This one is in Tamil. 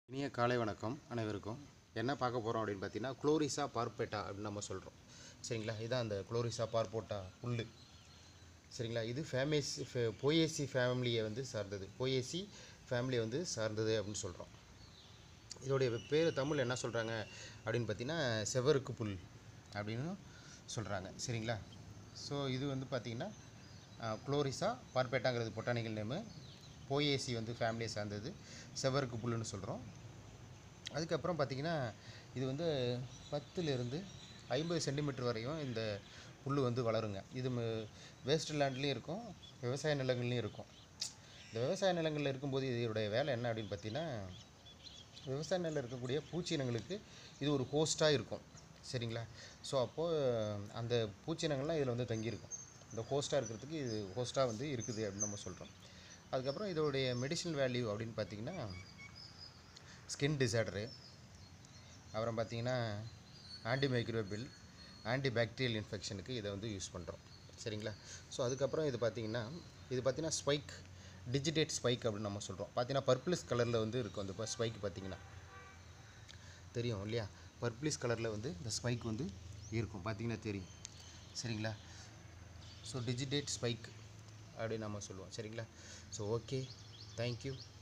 இனிய காலை வணக்கம் அனைவருக்கும் என்ன பார்க்க போகிறோம் அப்படின்னு பார்த்தீங்கன்னா குளோரிசா பார்பேட்டா அப்படின்னு நம்ம சொல்கிறோம் சரிங்களா இதான் அந்த குளோரிசா பார்போட்டா புல்லு சரிங்களா இது ஃபேமேஸ் போயேசி ஃபேமிலியை வந்து சார்ந்தது போயேசி ஃபேமிலியை வந்து சார்ந்தது அப்படின்னு சொல்கிறோம் இதோடைய பேர் தமிழ் என்ன சொல்கிறாங்க அப்படின்னு பார்த்தீங்கன்னா செவருக்கு புல் அப்படின்னு சொல்கிறாங்க சரிங்களா ஸோ இது வந்து பார்த்திங்கன்னா குளோரிசா பார்பேட்டாங்கிறது பொட்டானிக்கல் நேமு போயேசி வந்து ஃபேமிலியை சார்ந்தது செவருக்கு புல்லுன்னு சொல்கிறோம் அதுக்கப்புறம் பார்த்திங்கன்னா இது வந்து பத்துலேருந்து ஐம்பது சென்டிமீட்டர் வரையும் இந்த புல் வந்து வளருங்க இது வேஸ்ட் லேண்ட்லேயும் இருக்கும் விவசாய நிலங்கள்லேயும் இருக்கும் இந்த விவசாய நிலங்களில் இருக்கும்போது இதோடைய வேலை என்ன அப்படின்னு பார்த்தீங்கன்னா விவசாய நிலையில் இருக்கக்கூடிய பூச்சினங்களுக்கு இது ஒரு ஹோஸ்ட்டாக இருக்கும் சரிங்களா ஸோ அப்போது அந்த பூச்சினங்கள்லாம் இதில் வந்து தங்கியிருக்கும் இந்த ஹோஸ்ட்டாக இருக்கிறதுக்கு இது ஹோஸ்ட்டாக வந்து இருக்குது அப்படின்னு நம்ம சொல்கிறோம் அதுக்கப்புறம் இதோடைய மெடிசினல் வேல்யூ அப்படின்னு பார்த்தீங்கன்னா ஸ்கின் டிசார்டரு அப்புறம் பார்த்தீங்கன்னா ஆன்டிமைக்ரோபில் ஆன்டி பாக்டீரியல் இன்ஃபெக்ஷனுக்கு இதை வந்து யூஸ் பண்ணுறோம் சரிங்களா ஸோ அதுக்கப்புறம் இது பார்த்தீங்கன்னா இது பார்த்தீங்கன்னா ஸ்பைக் டிஜிட்டேட் ஸ்பைக் அப்படின்னு நம்ம சொல்கிறோம் பார்த்தீங்கன்னா பர்பிளிஸ் கலரில் வந்து இருக்கும் அந்த ஸ்பைக் பார்த்தீங்கன்னா தெரியும் இல்லையா பர்பிளிஸ் கலரில் வந்து இந்த ஸ்பைக் வந்து இருக்கும் பார்த்தீங்கன்னா தெரியும் சரிங்களா ஸோ டிஜிட்டேட் ஸ்பைக் அப்படின்னு நம்ம சொல்லுவோம் சரிங்களா ஸோ ஓகே தேங்க்யூ